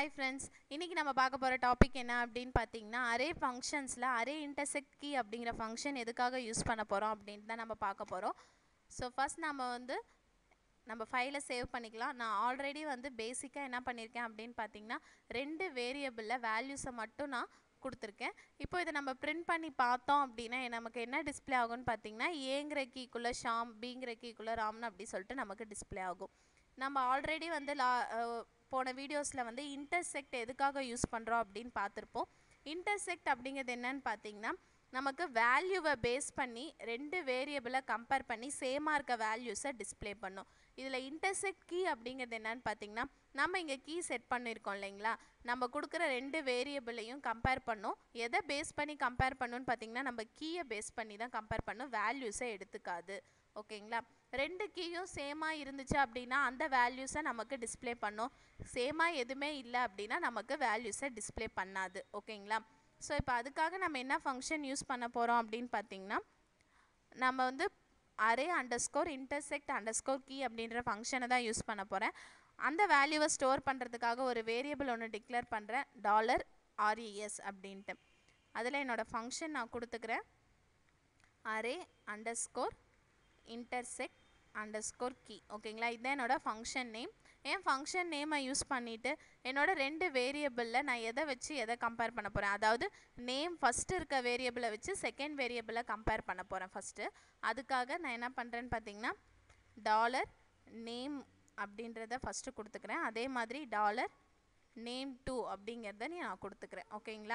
hi friends இன்றைக்கி நம்ம பார்க்க போகிற டாபிக் என்ன அப்படின்னு பார்த்தீங்கன்னா அரே ஃபங்க்ஷன்ஸில் அரே இன்டர்செக்ட் கீ அப்படிங்கிற ஃபங்க்ஷன் எதுக்காக யூஸ் பண்ண போகிறோம் அப்படின்னு தான் நம்ம பார்க்க போகிறோம் ஸோ ஃபஸ்ட் நம்ம வந்து நம்ம ஃபைலை சேவ் பண்ணிக்கலாம் நான் ஆல்ரெடி வந்து பேசிக்காக என்ன பண்ணியிருக்கேன் அப்படின்னு பார்த்தீங்கன்னா ரெண்டு வேரியபிளில் வேல்யூஸை மட்டும் நான் கொடுத்துருக்கேன் இப்போ இதை நம்ம பிரிண்ட் பண்ணி பார்த்தோம் அப்படின்னா நமக்கு என்ன டிஸ்ப்ளே ஆகும்னு பார்த்தீங்கன்னா ஏங்கிற கீக்குள்ளே ஷாம் பிங்கிற கீக்குள்ளே ராம்னு அப்படி சொல்லிட்டு நமக்கு டிஸ்ப்ளே ஆகும் நம்ம ஆல்ரெடி வந்து லா அஹ் போன வீடியோஸில் வந்து இன்டர்செக்ட் எதுக்காக யூஸ் பண்ணுறோம் அப்படின்னு பார்த்துருப்போம் இன்டர்செக்ட் அப்படிங்கிறது என்னன்னு பார்த்தீங்கன்னா நமக்கு வேல்யூவை பேஸ் பண்ணி ரெண்டு வேரியபிளை கம்பேர் பண்ணி சேமாக இருக்க வேல்யூஸை டிஸ்ப்ளே பண்ணும் இதில் இன்டர்செக்ட் கீ அப்படிங்கிறது என்னன்னு பார்த்தீங்கன்னா நம்ம இங்கே கீ செட் பண்ணியிருக்கோம் இல்லைங்களா நம்ம கொடுக்குற ரெண்டு வேரியபிளையும் கம்பேர் பண்ணோம் எதை பேஸ் பண்ணி கம்பேர் பண்ணணும்னு பார்த்தீங்கன்னா நம்ம கீயை பேஸ் பண்ணி தான் கம்பேர் பண்ணும் வேல்யூஸை எடுத்துக்காது ஓகேங்களா ரெண்டு கீயும் சேமாக இருந்துச்சு அப்படின்னா அந்த வேல்யூஸை நமக்கு டிஸ்ப்ளே பண்ணும் சேமாக எதுவுமே இல்லை அப்படின்னா நமக்கு வேல்யூஸை டிஸ்ப்ளே பண்ணாது ஓகேங்களா ஸோ இப்போ அதுக்காக நம்ம என்ன ஃபங்க்ஷன் யூஸ் பண்ண போகிறோம் அப்படின்னு பார்த்தீங்கன்னா நம்ம வந்து array underscore intersect underscore key அப்படின்ற ஃபங்க்ஷனை தான் யூஸ் பண்ண போகிறேன் அந்த வேல்யூவை ஸ்டோர் பண்ணுறதுக்காக ஒரு வேரியபிள் ஒன்று டிக்ளேர் பண்ணுறேன் டாலர் ஆர்இஎஸ் அப்படின்ட்டு அதில் என்னோடய ஃபங்க்ஷன் நான் கொடுத்துக்கிறேன் array underscore intersect underscore key ஓகேங்களா இதுதான் என்னோடய ஃபங்க்ஷன் நேம் என் ஃபங்க்ஷன் நேமை யூஸ் பண்ணிவிட்டு என்னோட ரெண்டு வேரியபிளில் நான் எதை வச்சு எதை கம்பேர் பண்ண போகிறேன் அதாவது நேம் ஃபஸ்ட்டு இருக்க வேரியபிளை வச்சு செகண்ட் வேரியபிளை கம்பேர் பண்ண போகிறேன் ஃபஸ்ட்டு அதுக்காக நான் என்ன பண்ணுறேன்னு பார்த்தீங்கன்னா டாலர் நேம் அப்படின்றத ஃபஸ்ட்டு கொடுத்துக்கிறேன் அதே மாதிரி டாலர் நேம் டூ அப்படிங்கிறத நீ நான் கொடுத்துக்கிறேன் ஓகேங்களா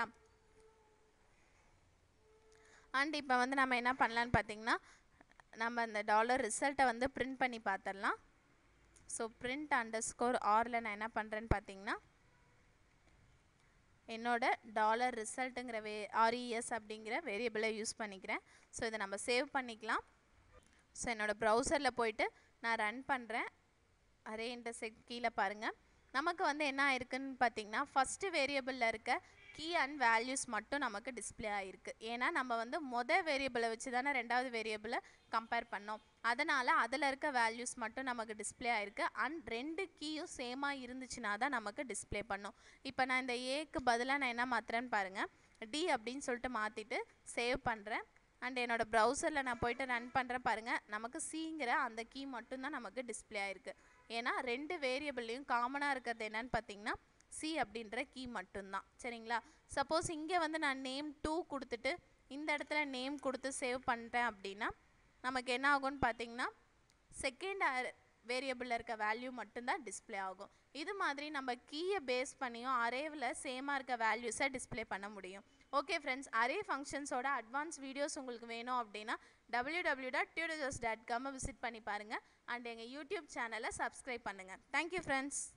அண்ட் இப்போ வந்து நம்ம என்ன பண்ணலான்னு பார்த்தீங்கன்னா நம்ம அந்த டாலர் ரிசல்ட்டை வந்து பிரிண்ட் பண்ணி பார்த்துடலாம் ஸோ பிரிண்ட் அண்டர் ஸ்கோர் ஆரில் நான் என்ன பண்ணுறேன்னு பார்த்தீங்கன்னா என்னோட டாலர் ரிசல்ட்டுங்கிற வே ஆர்இஎஸ் அப்படிங்கிற வேரியபிளை யூஸ் பண்ணிக்கிறேன் ஸோ இதை நம்ம சேவ் பண்ணிக்கலாம் ஸோ என்னோடய ப்ரௌசரில் போயிட்டு நான் ரன் பண்ணுறேன் அரே இன்டர்செக்ட் கீழே பாருங்கள் நமக்கு வந்து என்ன ஆயிருக்குன்னு பார்த்தீங்கன்னா ஃபஸ்ட்டு வேரியபிளில் இருக்க கீ அண்ட் வேல்யூஸ் மட்டும் நமக்கு டிஸ்ப்ளே ஆகிருக்கு ஏன்னா நம்ம வந்து மொதல் வேரியபிளை வச்சு தானே ரெண்டாவது வேரியபிளை கம்பேர் பண்ணோம் அதனால் அதில் இருக்க வேல்யூஸ் மட்டும் நமக்கு டிஸ்ப்ளே ஆகிருக்கு அண்ட் ரெண்டு கீயும் சேமாக இருந்துச்சுன்னா தான் நமக்கு டிஸ்ப்ளே பண்ணும் இப்போ நான் இந்த ஏக்கு பதிலாக நான் என்ன மாற்றுறேன்னு பாருங்கள் டி அப்படின்னு சொல்லிட்டு மாற்றிட்டு சேவ் பண்ணுறேன் அண்ட் என்னோடய ப்ரௌசரில் நான் போயிட்டு ரன் பண்ணுறேன் பாருங்கள் நமக்கு சிங்கிற அந்த கீ மட்டும்தான் நமக்கு டிஸ்ப்ளே ஆகிருக்கு ஏன்னா ரெண்டு வேரியபிள்லையும் காமனாக இருக்கிறது என்னன்னு பார்த்தீங்கன்னா சி அப்படின்ற கீ மட்டும்தான் சரிங்களா சப்போஸ் இங்கே வந்து நான் நேம் டூ கொடுத்துட்டு இந்த இடத்துல நேம் கொடுத்து சேவ் பண்ணிட்டேன் அப்படின்னா நமக்கு என்ன ஆகும்னு பார்த்தீங்கன்னா செகண்ட் வேரியபிளில் இருக்க வேல்யூ மட்டும்தான் டிஸ்ப்ளே ஆகும் இது மாதிரி நம்ம கீயை பேஸ் பண்ணியும் அரேவில் சேமாக இருக்க வேல்யூஸை டிஸ்ப்ளே பண்ண முடியும் ஓகே ஃப்ரெண்ட்ஸ் அரே ஃபங்க்ஷன்ஸோட அட்வான்ஸ் வீடியோஸ் உங்களுக்கு வேணும் அப்படின்னா W W dot tutors dot காமை விசிட் பண்ணி பாருங்கள் அண்ட் எங்கள் யூடியூப் சேனலை சப்ஸ்கிரைப் பண்ணுங்கள் தேங்க்யூ ஃப்ரெண்ட்ஸ்